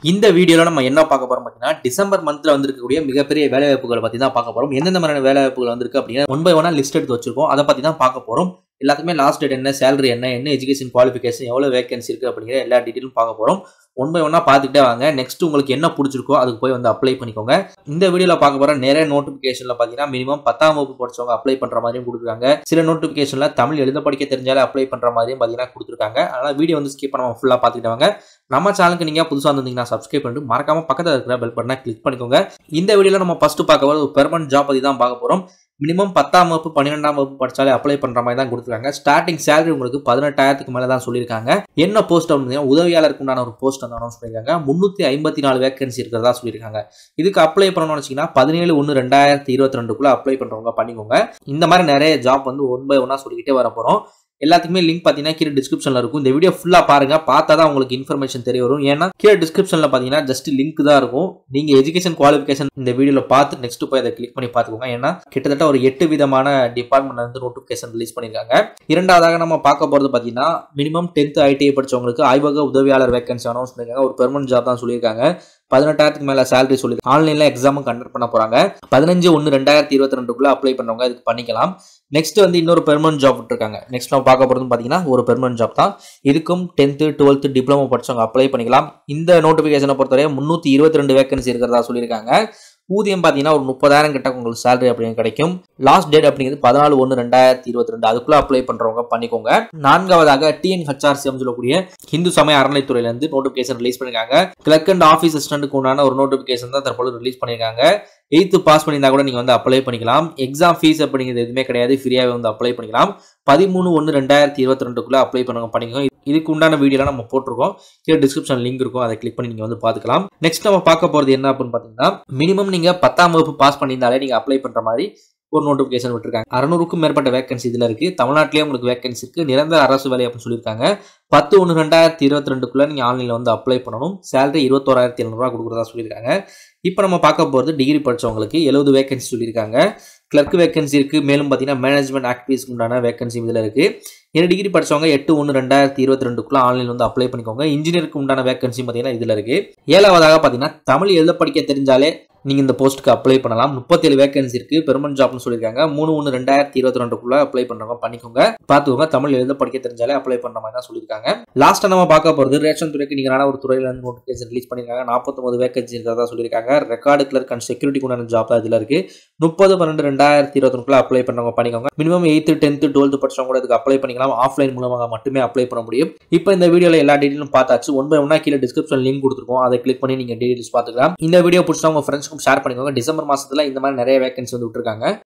இந்த வீடியோல நம்ம என்ன பார்க்க போறோம் பார்த்தீங்கன்னா டிசம்பர் மந்த்ல வந்திருக்கக்கூடிய மிகப்பெரிய வேலை வாய்ப்புகளை பத்தி தான் பார்க்க போறோம் எந்தெந்த மாதிரியான வேலை வாய்ப்புகள் வந்திருக்கு அப்படின்னா ஒன் பை ஒன்னா லிஸ்ட் எடுத்து வச்சிருக்கோம் அதை பத்தி தான் பார்க்க போறோம் எல்லாத்துக்குமே லாஸ்ட் டேட் என்ன சேலரி என்ன என்ன எஜுகேஷன் குவாலிஃபிகேஷன் எவ்வளவு வேகன்சி இருக்கு அப்படிங்கிற எல்லா டீட்டெயிலும் பார்க்க போறோம் ஒன் பை ஒன்னா பார்த்துக்கிட்டே வாங்க நெக்ஸ்ட் உங்களுக்கு என்ன பிடிச்சிருக்கோ அதுக்கு போய் வந்து அப்ளை பண்ணிக்கோங்க இந்த வீடியோல பார்க்க போற நிறைய நோட்டிபிகேஷன்ல பாத்தீங்கன்னா மினிமம் பத்தாம் வகுப்பு படிச்சவங்க அப்ளை பண்ற மாதிரியும் கொடுத்துருக்காங்க சில நோட்டிபிகேஷன்ல தமிழ் எழுத படிக்க தெரிஞ்சாலே அப்ளை பண்ற மாதிரியும் பாத்தீங்கன்னா கொடுத்துருக்காங்க அதனால வீடியோ வந்து ஸ்கிப் பண்ணாம ஃபுல்லா பார்த்துக்கிட்டு வாங்க நம்ம சேனலுக்கு நீங்க புதுசா வந்திருந்தீங்கன்னா சப்ஸ்கிரைப் பண்ணிட்டு மறக்காம பக்கத்துல இருக்கிற பெல் பட்டனை கிளிக் பண்ணிக்கோங்க இந்த வீடியோல நம்ம ஃபர்ஸ்ட் பார்க்க போற ஒரு பெர்மனன்ட் ஜாப் பத்தி தான் பார்க்க போறோம் மினிமம் பத்தாம் வகுப்பு பன்னிரெண்டாம் வகுப்பு படிச்சாலே அப்ளை பண்ற மாதிரி தான் கொடுத்துருக்காங்க ஸ்டார்டிங் சேலரி உங்களுக்கு பதினெட்டாயிரத்துக்கு மேல தான் சொல்லியிருக்காங்க என்ன போஸ்ட் அப்படின்னு உதவியாளருக்கு உண்டான ஒரு போஸ்ட் வந்து அனௌன்ஸ் பண்ணியிருக்காங்க முன்னூத்தி ஐம்பத்தி நாலு வேகன்சி இருக்கிறதா சொல்லியிருக்காங்க இதுக்கு அப்ளை பண்ணணும்னு வச்சீங்கன்னா பதினேழு ஒன்று ரெண்டாயிரத்தி இருபத்தி ரெண்டுக்குள்ள அப்ளை பண்றவங்க பண்ணிக்கோங்க இந்த மாதிரி நிறைய ஜாப் வந்து ஒன் பை ஒன்னா சொல்லிக்கிட்டே வர போறோம் எல்லாத்துக்குமே லிங்க் பார்த்தீங்கன்னா கீழே டிஸ்கிரிப்ஷனில் இருக்கும் இந்த வீடியோ ஃபுல்லாக பாருங்க பார்த்தா தான் உங்களுக்கு இன்ஃபர்மேஷன் தெரிய வரும் ஏன்னா கீழே டிஸ்கிரிப்ஷனில் பார்த்தீங்கன்னா ஜஸ்ட் லிங்க் தான் இருக்கும் நீங்கள் எஜுகேஷன் குவாலிஃபிகேஷன் இந்த வீடியோவில் பார்த்து நெக்ஸ்ட் போய் அதை கிளிக் பண்ணி பார்த்துக்கோங்க ஏன்னா கிட்டத்தட்ட ஒரு எட்டு விதமான டிபார்ட்மெண்ட் வந்து நோட்டிஃபிகேஷன் ரிலீஸ் பண்ணியிருக்காங்க இரண்டாவதாக நம்ம பார்க்க போகிறது பார்த்தீங்கன்னா மினிமம் டென்த் ஐடிஐ படிச்சவங்களுக்கு ஆய்வக உதவியாளர் வேகன்சி அனௌன்ஸ் பண்ணியிருக்காங்க ஒரு பெர்மனன்ட் ஜாப் தான் சொல்லியிருக்காங்க பதினெட்டாயிரத்துக்கு மேல சேலரி சொல்லி ஆன்லைன்ல எக்ஸாமும் கண்டக்ட் பண்ண போறாங்க பதினஞ்சு ஒன்று ரெண்டாயிரத்தி இருபத்தி ரெண்டுக்குள்ள அப்ளை பண்ணவங்க இதுக்கு பண்ணிக்கலாம் நெக்ஸ்ட் வந்து இன்னொரு பெர்மனன்ட் ஜாப் விட்டுருக்காங்க நெக்ஸ்ட் நம்ம பார்க்க போறது பாத்தீங்கன்னா ஒரு பெர்மனன்ட் ஜாப் தான் இதுக்கும் டென்த்து டுவெல்த்து டிப்ளமோ படிச்சவங்க அப்ளை பண்ணிக்கலாம் இந்த நோட்டிபிகேஷனை பொறுத்தவரை முன்னூத்தி இருபத்தி ரெண்டு வேகன்சி இருக்கிறதா சொல்லியிருக்காங்க ஊதியம் பார்த்தீங்கன்னா ஒரு முப்பதாயிரம் கிட்ட உங்களுக்கு சேலரி அப்படின்னு கிடைக்கும் லாஸ்ட் டேட் அப்படிங்கிறது பதினாலு ஒன்று ரெண்டாயிரத்தி இருபத்தி ரெண்டு அதுக்குள்ள அப்ளை பண்றவங்க பண்ணிக்கோங்க நான்காவதாக டிஎன்ஹெச்ஆர்சிஎம் சொல்லக்கூடிய ஹிந்து சமய அறநிலைத்துறையிலேருந்து நோட்டிஃபிகேஷன் ரிலீஸ் பண்ணிருக்காங்க கிளர்க் அண்ட் ஆஃபீஸ் அசிஸ்டன்ட்டுக்கு உண்டான ஒரு நோட்டிஃபிகேஷன் தான் தற்போது ரிலீஸ் பண்ணியிருக்காங்க எயித்து பாஸ் பண்ணியிருந்தா கூட நீங்கள் வந்து அப்ளை பண்ணிக்கலாம் எக்ஸாம் ஃபீஸ் அப்படிங்கிறது எதுவுமே கிடையாது ஃப்ரீயாகவே வந்து அப்ளை பண்ணிக்கலாம் பதிமூணு ஒன்று ரெண்டாயிரத்தி இருபத்தி ரெண்டுக்குள்ளே அப்ளை பண்ணுங்க பண்ணிக்கோங்க இதுக்கு உண்டான வீடியோலாம் நம்ம போட்டிருக்கோம் கீழே டிஸ்கிரிப்ஷன் லிங்க் இருக்கும் அதை கிளிக் பண்ணி நீங்கள் வந்து பார்த்துக்கலாம் நெக்ஸ்ட் நம்ம பார்க்க போகிறது என்ன அப்படின்னு பார்த்தீங்கன்னா மினிமம் நீங்கள் பத்தாம் வகுப்பு பாஸ் பண்ணியிருந்தாலே நீங்கள் அப்ளை பண்ணுற மாதிரி ஒரு நோட்டிஃபிகேஷன் விட்டுருக்காங்க அறநூறுக்கும் மேற்பட்ட வேகன்சி இதில் இருக்குது தமிழ்நாட்டிலேயே உங்களுக்கு வேகன்சி இருக்குது நிரந்தர அரசு வேலை அப்படின்னு சொல்லியிருக்காங்க பத்து ஒன்று ரெண்டாயிரத்தி இருபத்தி ரெண்டுக்குள்ளே நீங்கள் ஆன்லைனில் வந்து அப்ளை பண்ணணும் சேலரி இருபத்தோராயிரத்தி எழுநூறுவா கொடுக்குறதா சொல்லியிருக்காங்க இப்போ நம்ம பார்க்க போகிறது டிகிரி படித்தவங்களுக்கு எழுபது வேகன்சி சொல்லியிருக்காங்க கிளர்க் வேகன்சி இருக்குது மேலும் பார்த்தீங்கன்னா மேனேஜ்மெண்ட் ஆக்டிவிஸ்க்கு உண்டான வேகன்சி இதில் இருக்குது ஏழு டிகிரி படித்தவங்க எட்டு ஒன்று ரெண்டாயிரத்தி இருபத்தி ரெண்டுக்குள்ள ஆன்லைன் வந்து அப்ளை பண்ணிக்கோங்க இன்ஜினியருக்கு உண்டான வேகன்சி பார்த்தீங்கன்னா இதில் இருக்குது ஏழாவதாக பார்த்தீங்கன்னா தமிழ் எழுத படிக்க தெரிஞ்சாலே நீங்கள் இந்த போஸ்ட்டுக்கு அப்ளை பண்ணலாம் முப்பத்தேழு வேகன்சி இருக்குது பெர்மனன்ட் ஜாப்னு சொல்லியிருக்காங்க மூணு ஒன்று ரெண்டாயிரத்தி இருபத்தி ரெண்டுக்குள்ள அப்ளை பண்ணுறவங்க பண்ணிக்கோங்க பார்த்துக்கோங்க தமிழ் எழுத படிக்க தெரிஞ்சாலே அப்ளை பண்ணுற மாதிரி தான் சொல்லியிருக்காங்க லாஸ்ட்டாக நம்ம பார்க்க போகிறது ரேஷன் துறைக்கு நிகரான ஒரு துறையில் வந்து நோட்டிஃபிகேஷன் ரிலீஸ் பண்ணியிருக்காங்க நாற்பத்தொம்பது வேகன்சி இருக்கிறதா சொல்லியிருக்காங்க ரெக்கார்டு கிளர்க் அண்ட் செக்யூரிட்டி உண்டான ஜாப் தான் இதில் இருக்குது முப்பது பன்னெண்டு ரெண்டாயிரத்தி இருபத்தி அப்ளை பண்ணவங்க பண்ணிக்கோங்க மினிமம் எயித்து டென்த்து டுவெல்த்து படிச்சவங்க கூட இதுக்கு அப்ளை பண்ணிக்கலாம் ஆஃப்லைன் மூலமாக மட்டுமே அப்ளை பண்ண முடியும் இப்போ இந்த வீடியோவில் எல்லா டீட்டெயிலும் பார்த்தாச்சு ஒன் பை ஒன்னா கீழே டிஸ்கிரிப்ஷன் லிங்க் கொடுத்துருக்கோம் அதை கிளிக் பண்ணி நீங்கள் டீட்டெயில்ஸ் பார்த்துக்கலாம் இந்த வீடியோ பிடிச்சா உங்க ஃப்ரெண்ட்ஸ்க்கும் ஷேர் பண்ணிக்கோங்க டிசம்பர் மாசத்துல இந்த மாதிரி நிறைய வேகன்சி வந்து விட்டுருக்காங்க